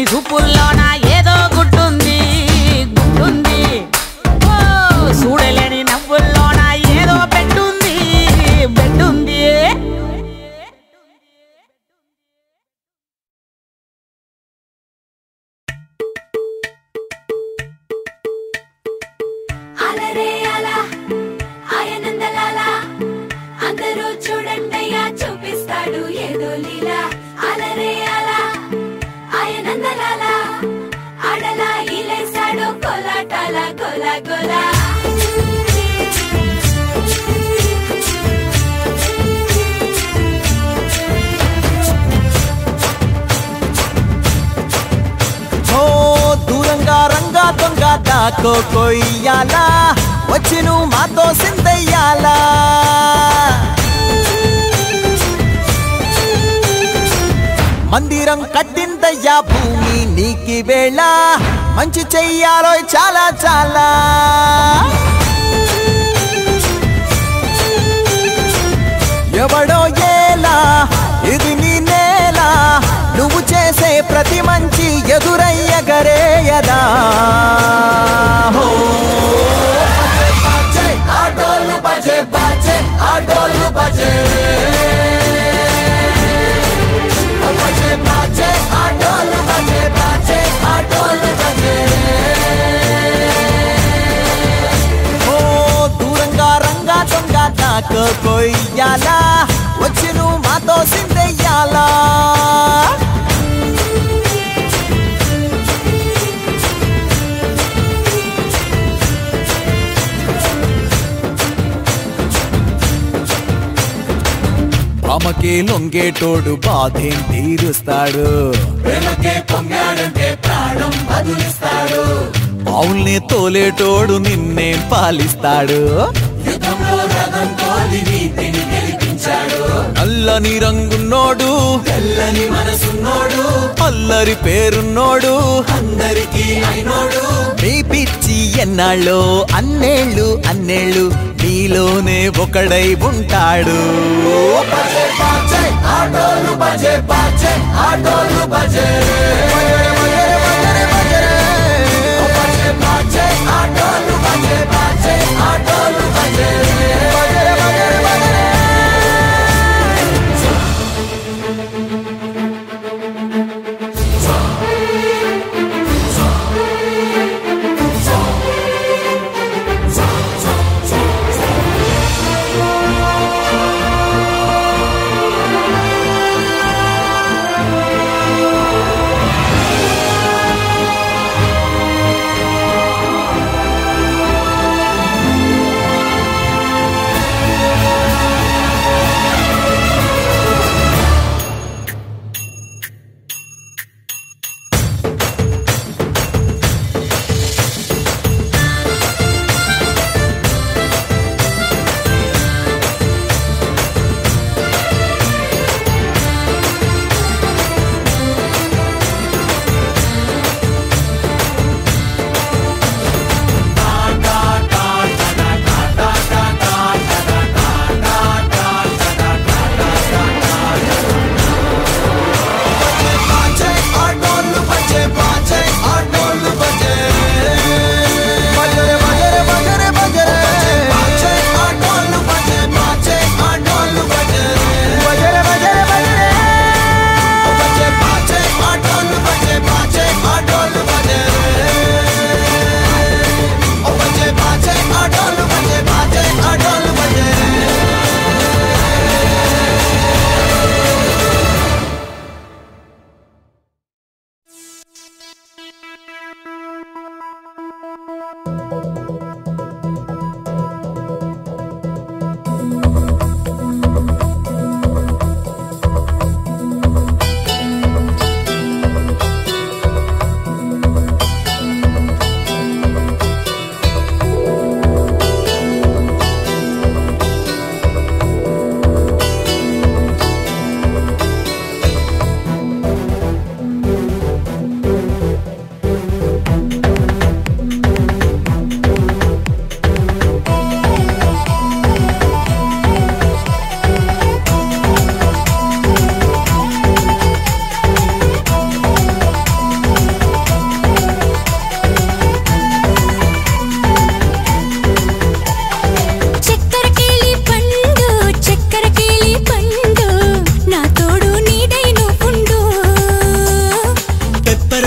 చూపుల్లోన ఏదో గుడ్డుంది గుడ్డుంది ఓ చూడలేని నవ్వుల్లోన ఏదో బెడ్డుంది బెడ్డుంది అలరే అలా ఆయనందలాల అందరూ చూడండయ్యా చూపిస్తాడు ఏదో లీలా అలరే అలా ఆయనందలాల ఆడలా ఇలేసాడు కోలాటాల గోల గోల ఓ దూరంగా రంగా దొంగ దాకో కొయ్యాలా వచ్చి నువ్వు మాతో సిందయ్యాలా మందిరం కట్టిందయ్యా భూమి నీకి వేళ మంచి చెయ్యాలో చాలా చాలా ఎవడో ఏలా ఇది నీ నేల నువ్వు చేసే ప్రతి మంచి ఎదురయ్యగరేయదా హో. బాజే, ఆటోలు బజే బాజే ఆటోలు బజే బజే బాజే ఆటోలు బజే బాజే ఆటోలు బజే ఓ దూరంగా రంగా దొంగ నాకు కొయ్యాలా వచ్చి నువ్వు మాతో సిందెయ్యాలా ఆమెకి లొంగేటోడు బాధేం తీరుస్తాడు ప్రేమకే పొంగాడంటే ప్రాణం బదులిస్తాడు పావుల్ని తోలేటోడు నిన్నేం పాలిస్తాడు నల్లని రంగున్నోడు తెల్లని మనసున్నోడు అల్లరి పేరున్నోడు అందరికీ అయినోడు మీ పిచ్చి ఎన్నాళ్ళు అన్నేళ్ళు అన్నేళ్ళు మీలోనే ఒకడై ఉంటాడు ఆటోలు బజే బాజే ఆటోలు బజే ఆటోలు బజే బాజే ఆటోలు బజే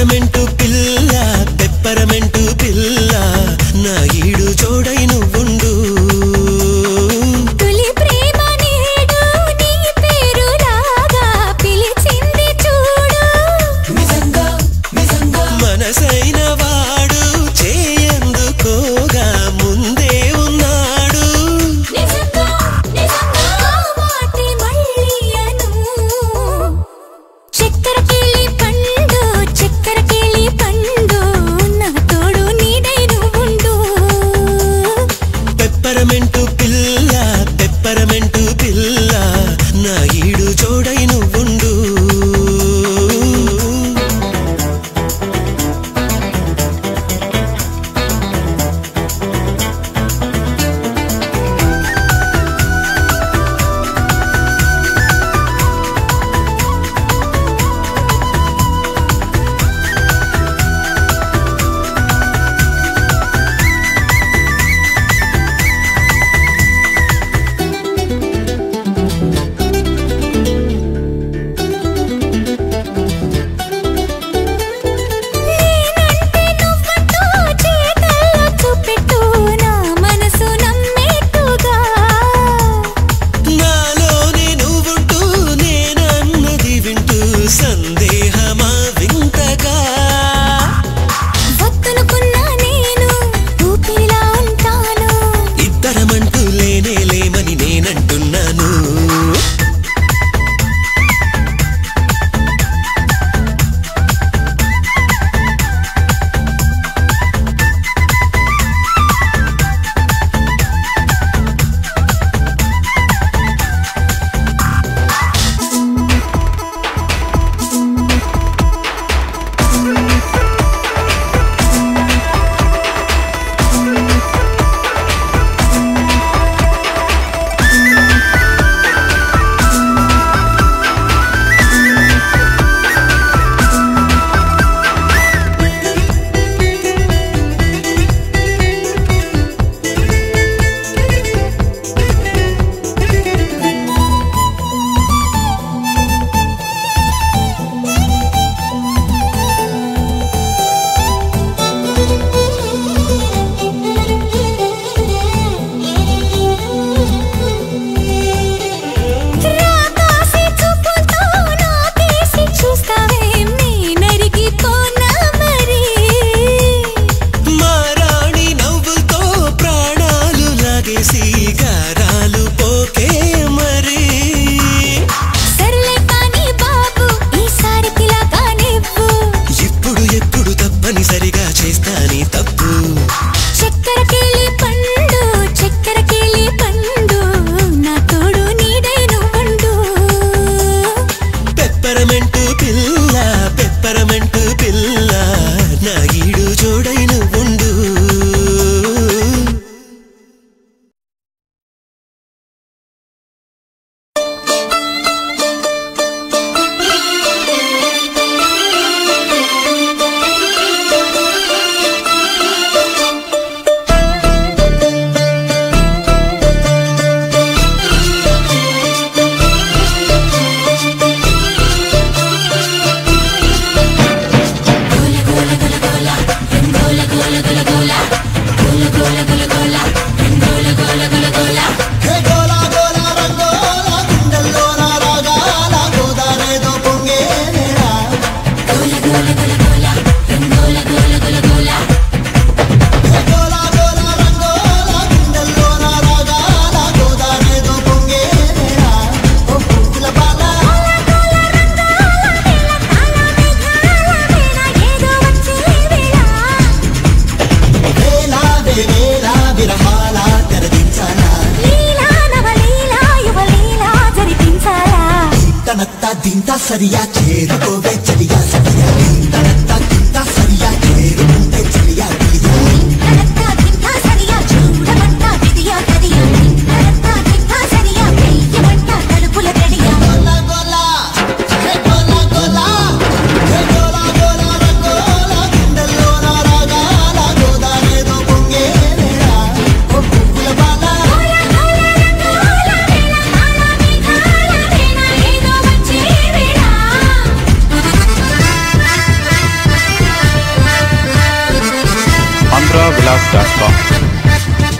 పెప్పరమెంటు పిల్ల పెప్పరమెంటు పిల్ల నా ఈడు జోడై నువ్వుండు తొలి ప్రేమ నేడు నీ పేరు రాగా పిలిచింది చూడు మనసైన వాడు చేయందుకోగా ముందే ఉన్నాడు నిజంగా నిజంగా మాటి మళ్ళీ అను చక్కెర కేళి పండు చక్కెర కేళి పండు నా తోడు నీడై నువ్వుండు పెప్పరమెంటు పిల్ల పెప్పరమెంటు పిల్ల నా ఈడు జోడై నువ్వుండు నేనంటే నువ్వంటూ చేతల్లో చూపెట్టు నా మనసు నమ్మేట్టుగా నాలోనే నువ్వుంటూ నేనన్నది వింటూ సందేహమా వింతగా వద్దనుకున్నా నేను ఊపిరిలా ఉంటాను ఇద్దరమంటూ లేనే లేమని నేనంటున్నాను రాకాసి చూపుతో నాకేసి చూస్తావేం నీ నరిగిపోనా మరి మారాణి నవ్వుతో ప్రాణాలు లాగేసి గారాలు పోకే మరి సర్లే కానీ బాబు ఈసారికి లాగా నివ్వు ఇప్పుడు ఎప్పుడు తప్పనిసరిగా చేస్తాని తప్పు చక్కెర కేళి పండు చక్కెర కేళి పండు నా తోడు నీడై నువ్వుండు పెప్పరమెంటు పిల్ల పెప్పరమెంటు పిల్ల నా ఈడు జోడై నువ్వుండు హే గోలా గోలా రంగోలా గుండెల్లోన రాగాల గోదారేదో పొంగేనేరా హే గోలా గోలా రంగోలా గుండెల్లోన రాగాల గోదారేదో పొంగేనేరా ఓ పువ్వుల బాల వేలా వేలా విరహాల తెరదించాలా తనత్త దింత సరియా చేరుకోవే చలియా సరియా తనత్త దింత సరియా చేరుకుంటే చలియా గిలియా గోలా గోలా హే గోలా గోలా హే గోలా గోలా రంగోలా గుండెల్లోన రాగాల గోదారేదో పొంగేనేరా ఓ పువ్వుల బాల ఏదో వచ్చే వేళ SoundsTrip.com.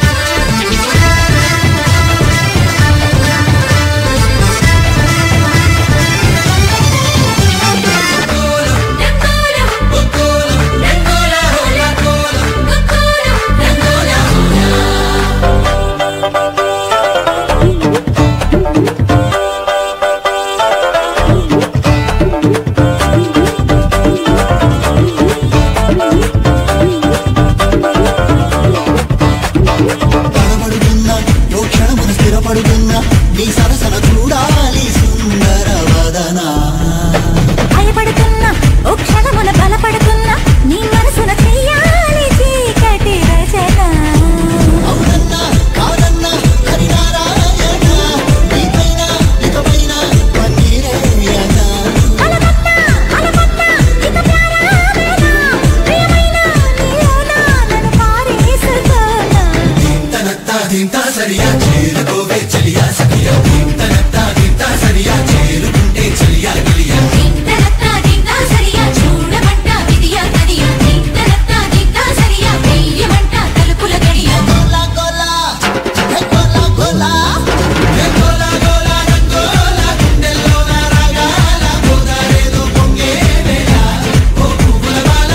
తడబడుతున్నా ఓ క్షణమున స్థిరపడుతున్నా నీ సరసన చూడాలి సుందర వదనా భయపడుతున్నా ఓ క్షణమున బలపడుతున్నా నీ మనసున చెయ్యాలి చీకటి రచన అవునన్నా కాదన్నా హరినారాయణ నీపైన ఇకపైన పన్నీరేయనా అలమన్నా అలమన్నా ఇక ప్యారావేనా ప్రియమైన నీలోనా నన్ను పారేసుకోనా తనత్తా దింతా సరియా చేరుకోవే చలియా సఖియా తనత్తా దింతా సరియా చేరుకుంటే చలియా గిలియా ఇంతనత్తా దింతా సరియా చూడమంట విదియా కదియా ఇంతనత్తా దింతా సరియా వెయ్యమంట తలుపుల గడియా గోలా గోలా హే గోలా గోలా హే గోలా గోలా రంగోలా గుండెల్లోన రాగాల గోదారేదో పొంగే వేళ ఓ పువ్వుల బాల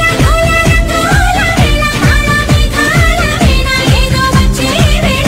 ఏదో వచ్చే వేళ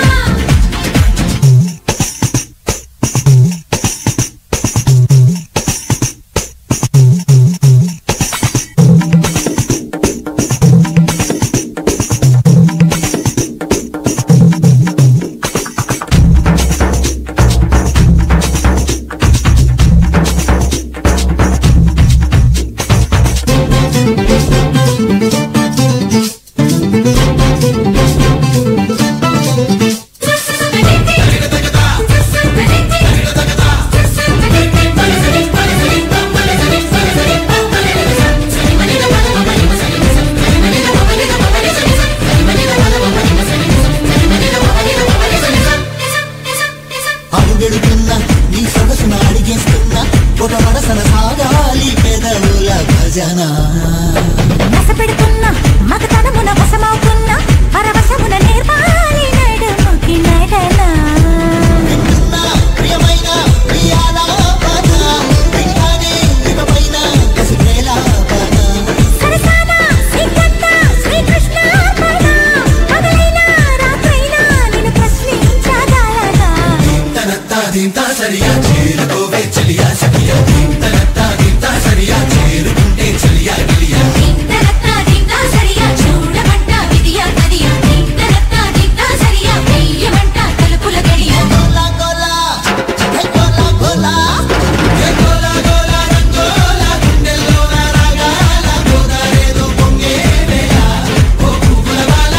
అడుగెడుతున్నా నీ సొగసున అడిగేస్తున్నా ఒక వరసన సాగాలి పెదవుల భజన నసపెడుతున్నా మగతనమున వశమవుతున్నా పరవశమున నేర్పాలి నడుముకి నడన వింటున్నా ప్రియమైన ప్రియాలాపన వింటానే ఇకపైన కసిపేలాపన సరసాన శ్రీకంఠ శ్రీకృష్ణ పద పగలైనా రాత్రైనా నిన్ను ప్రశ్నించగలనా తనత్తా దింతా సరియా చేరుకోవే చలియా సఖియా తనత్తా దింతా సరియా చేరుకుంటే చలియా గిలియా ఇంతనత్తా దింతా సరియా చూడమంట విదియా కదియా ఇంతనత్తా దింతా సరియా వెయ్యమంట తలుపుల గడియా గోలా గోలా హే గోలా గోలా హే గోలా గోలా రంగోలా గుండెల్లోన రాగాల గోదారేదో పొంగే వేళ ఓ పువ్వుల బాల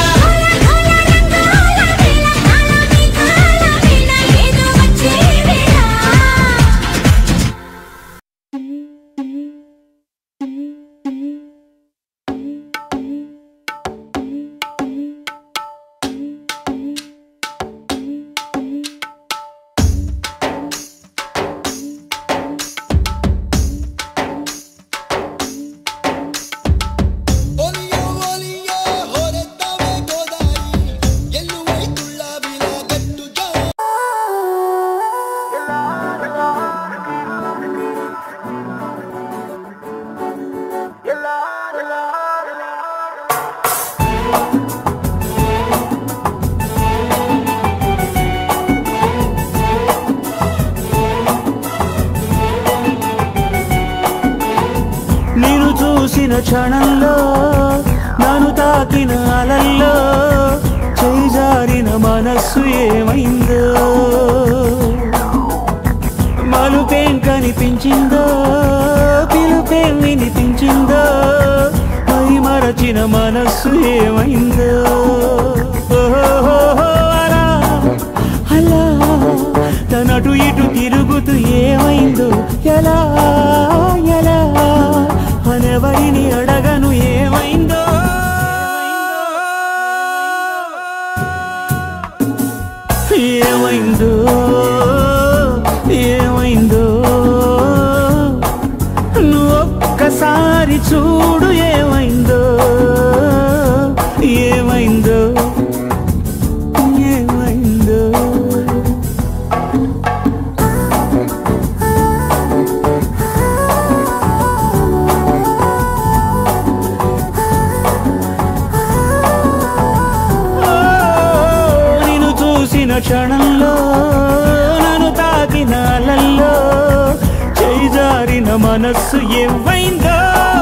ఏదో వచ్చే వేళ ఒలియో ఒలియో ಹೊರತವೆ ಗೋದಾರಿ ಎಲ್ಲುವೈ ತುಳ್ಳಾಬಿಲ ಗಟ್ಟು ಜೋ నేను చూసిన క్షణంలో నన్ను తాకిన అలల్లో చేజారిన మనస్సు ఏమైందో మలుపేం కనిపించిందో పిలుపేం వినిపించిందో పై మరచిన మనస్సు ఏమైందో ఓహోహోహో, అలా అలా తనటు ఇటు తిరుగుతూ ఏమైందో ఎలా ఎలా అనెవరిని అడగను ఏమైందో ఏమైందో ఏమైందో నువ్వు ఒక్కసారి చూడు ఏమైందో క్షణంలో నన్ను తాకిన అలల్లో చేజారిన మనస్సు ఏమైందో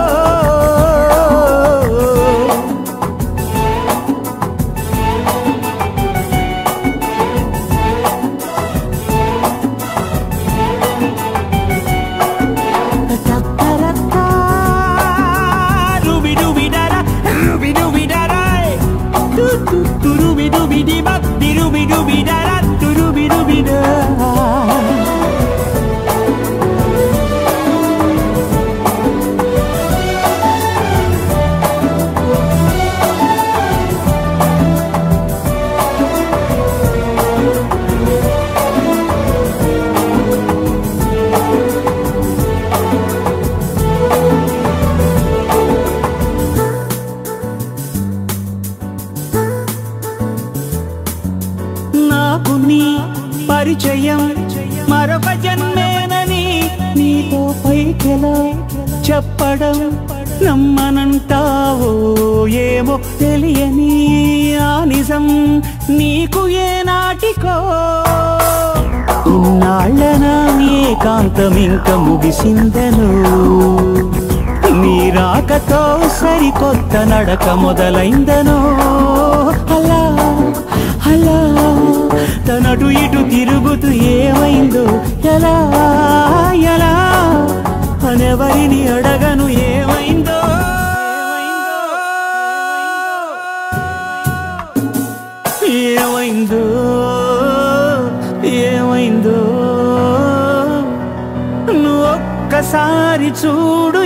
Rubi-dooby-da-da, rubi-dooby-da-da. Du-du-du-rubi-dooby-dee-bop, dee-rubi-dooby-da-da, du-rubi-dooby-da. నాకు నీ పరిచయం మరొక జన్మేనని నీతో పైకెలా చెప్పడం నమ్మనంటావో ఏమో తెలియని ఆ నిజం నీకు ఏ నాటికో ఇన్నాళ్ళన ఏకాంతం ఇంక ముగిసిందను నీ రాకతో సరికొత్త నడక మొదలైందను అలా అలా తనటు ఇటు తిరుగుతూ ఏమైందో ఎలా ఎలా అనెవరిని అడగను ఏమైందో ఏమైందో ఏమైందో నువ్వు ఒక్కసారి చూడు